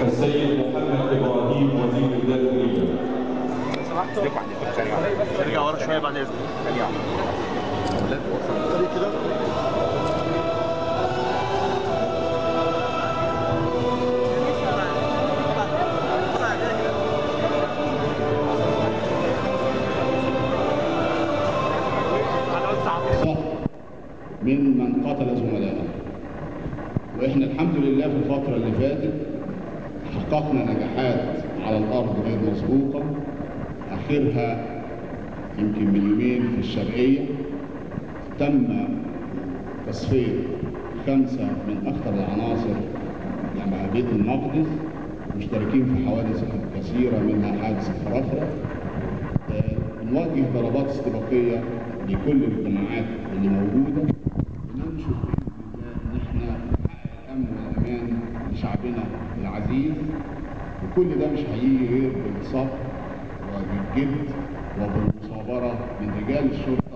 السيد محمد إبراهيم وزير الداخلية ارجع ورا شويه بعد اذنك ارجع صح من من قتل زملائه واحنا الحمد لله في الفترة اللي فاتت حققنا نجاحات على الأرض غير مسبوقة آخرها يمكن من يومين في الشرقية تم تصفية خمسة من أخطر العناصر مع بيت المقدس مشتركين في حوادث كثيرة منها حادث فرافرة آه، نوجه ضربات استباقية لكل الجماعات اللي موجودة وننشر بإذن الله إن إحنا نحقق الأمن والأمان لشعبنا العزيز وكل ده مش هيجي غير بالصبر وبالجد وبالمصابرة من رجال الشرطة